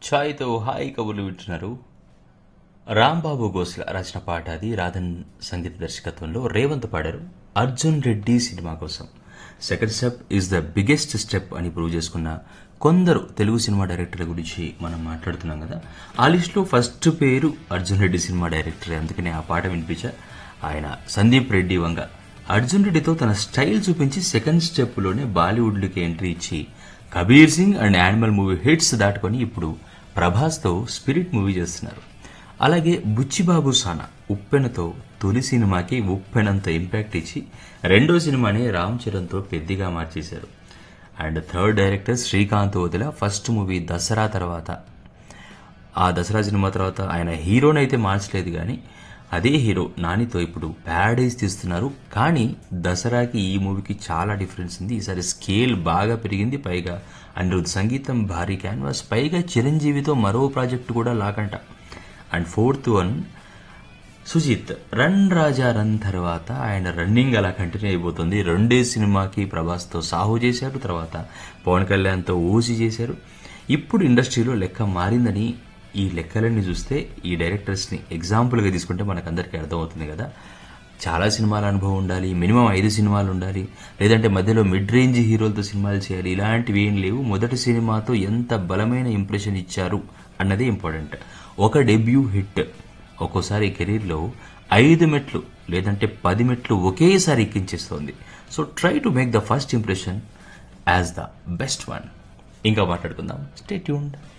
ఛాయ్తో hi కబుర్లు వింటున్నారు రాంబాబు గోస్ల రాసిన పాట అది రాధన్ సంగీత దర్శకత్వంలో రేవంత్ పాడారు అర్జున్ రెడ్డి సినిమా కోసం second step is the biggest step అని ప్రూవ్ చేసుకున్న కొందరు తెలుగు సినిమా డైరెక్టర్ల గురించి మనం మాట్లాడుతున్నాం కదా ఆ లిస్టులో ఫస్ట్ పేరు అర్జున్ రెడ్డి సినిమా డైరెక్టర్ అందుకనే ఆ పాట వినిపించా ఆయన సందీప్ రెడ్డి వంగ అర్జున్ రెడ్డితో తన స్టైల్ చూపించి సెకండ్ స్టెప్లోనే బాలీవుడ్లోకి ఎంట్రీ ఇచ్చి Kabir Singh and Animal movie hits దాటుకొని ఇప్పుడు ప్రభాస్తో స్పిరిట్ మూవీ చేస్తున్నారు అలాగే బుచ్చిబాబు సానా ఉప్పెనతో తొలి సినిమాకి ఉప్పెనంత ఇంపాక్ట్ ఇచ్చి రెండో సినిమాని రామ్ చరణ్తో పెద్దగా మార్చేశారు and third director Srikanth Odela first movie Dasara తర్వాత ఆ దసరా సినిమా తర్వాత ఆయన హీరోని అయితే మార్చలేదు కానీ అదే హీరో నానితో ఇప్పుడు ప్యారడైజ్ తీస్తున్నారు కానీ దసరాకి ఈ మూవీకి చాలా డిఫరెన్స్ ఉంది ఈసారి స్కేల్ బాగా పెరిగింది పైగా అనిరుద్ సంగీతం భారీ క్యాన్వాస్ పైగా చిరంజీవితో మరో ప్రాజెక్టు కూడా లాకంట and fourth one Sujeeth run Raja run తర్వాత ఆయన రన్నింగ్ అలా కంటిన్యూ అయిపోతుంది రెండే సినిమాకి ప్రభాస్తో సాహు చేశారు తర్వాత పవన్ కళ్యాణ్తో ఓజీ చేశారు ఇప్పుడు ఇండస్ట్రీలో లెక్క మారిందని ఈ లెక్కలన్నీ చూస్తే ఈ డైరెక్టర్స్ని ఎగ్జాంపుల్గా తీసుకుంటే మనకందరికీ అర్థమవుతుంది కదా చాలా సినిమాల అనుభవం ఉండాలి మినిమం ఐదు సినిమాలు ఉండాలి లేదంటే మధ్యలో మిడ్ రేంజ్ హీరోలతో సినిమాలు చేయాలి ఇలాంటివి ఏం లేవు మొదటి సినిమాతో ఎంత బలమైన ఇంప్రెషన్ ఇచ్చారు అన్నది ఇంపార్టెంట్ ఒక డెబ్యూ హిట్ ఒక్కోసారి కెరీర్లో ఐదు మెట్లు లేదంటే పది మెట్లు ఒకేసారి ఎక్కించేస్తోంది so try to make the first impression as the best one ఇంకా మాట్లాడుకుందాం స్టే ట్యూన్డ్